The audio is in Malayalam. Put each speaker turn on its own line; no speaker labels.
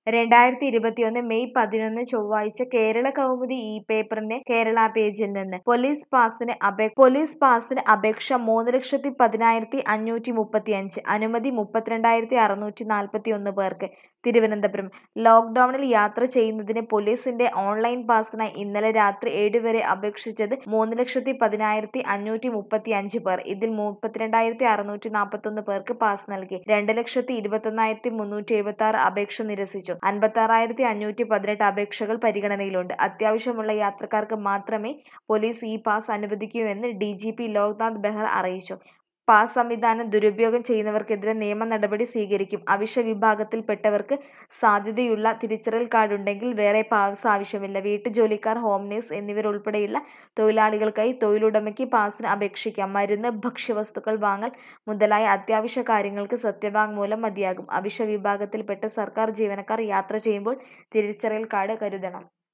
രണ്ടായിരത്തി ഇരുപത്തിയൊന്ന് മെയ് പതിനൊന്ന് ചൊവ്വാഴ്ച കേരള കൗമുദി ഇ പേപ്പറിന്റെ കേരള പേജിൽ നിന്ന് പോലീസ് പാസിന് അപേ പോലീസ് പാസിന് അപേക്ഷ മൂന്ന് ലക്ഷത്തി പതിനായിരത്തി അഞ്ഞൂറ്റി മുപ്പത്തിയഞ്ച് അനുമതി മുപ്പത്തിരണ്ടായിരത്തി അറുന്നൂറ്റി നാൽപ്പത്തി ഒന്ന് പേർക്ക് തിരുവനന്തപുരം ലോക്ഡൌണിൽ യാത്ര ചെയ്യുന്നതിന് പോലീസിന്റെ ഓൺലൈൻ പാസിനായി ഇന്നലെ രാത്രി ഏഴ് വരെ അപേക്ഷിച്ചത് മൂന്ന് ലക്ഷത്തി പതിനായിരത്തി അഞ്ഞൂറ്റി മുപ്പത്തി അഞ്ച് പേർ ഇതിൽ മുപ്പത്തിരണ്ടായിരത്തി അറുന്നൂറ്റി നാൽപ്പത്തി ഒന്ന് പേർക്ക് പാസ് നൽകി രണ്ട് ലക്ഷത്തി ഇരുപത്തൊന്നായിരത്തി മുന്നൂറ്റി എഴുപത്തി ആറ് അപേക്ഷ നിരസിച്ചു അൻപത്തി ആറായിരത്തി അഞ്ഞൂറ്റി പതിനെട്ട് അപേക്ഷകൾ പരിഗണനയിലുണ്ട് അത്യാവശ്യമുള്ള യാത്രക്കാർക്ക് മാത്രമേ പോലീസ് ഇ പാസ് അനുവദിക്കൂ എന്ന് D G P Loknath Behera അറിയിച്ചു പാസ് സംവിധാനം ദുരുപയോഗം ചെയ്യുന്നവർക്കെതിരെ നിയമ നടപടി സ്വീകരിക്കും അവശ്യ വിഭാഗത്തിൽപ്പെട്ടവർക്ക് സാധ്യതയുള്ള തിരിച്ചറിയൽ കാർഡുണ്ടെങ്കിൽ വേറെ പാസ് ആവശ്യമില്ല വീട്ടുജോലിക്കാർ ഹോം നേഴ്സ് എന്നിവരുൾപ്പെടെയുള്ള തൊഴിലാളികൾക്കായി തൊഴിലുടമയ്ക്ക് പാസിന് അപേക്ഷിക്കാം മരുന്ന് ഭക്ഷ്യവസ്തുക്കൾ വാങ്ങൽ മുതലായ അത്യാവശ്യ കാര്യങ്ങൾക്ക് സത്യവാങ്മൂലം മതിയാകും അവശ്യ വിഭാഗത്തിൽപ്പെട്ട സർക്കാർ ജീവനക്കാർ യാത്ര ചെയ്യുമ്പോൾ തിരിച്ചറിയൽ കാർഡ് കരുതണം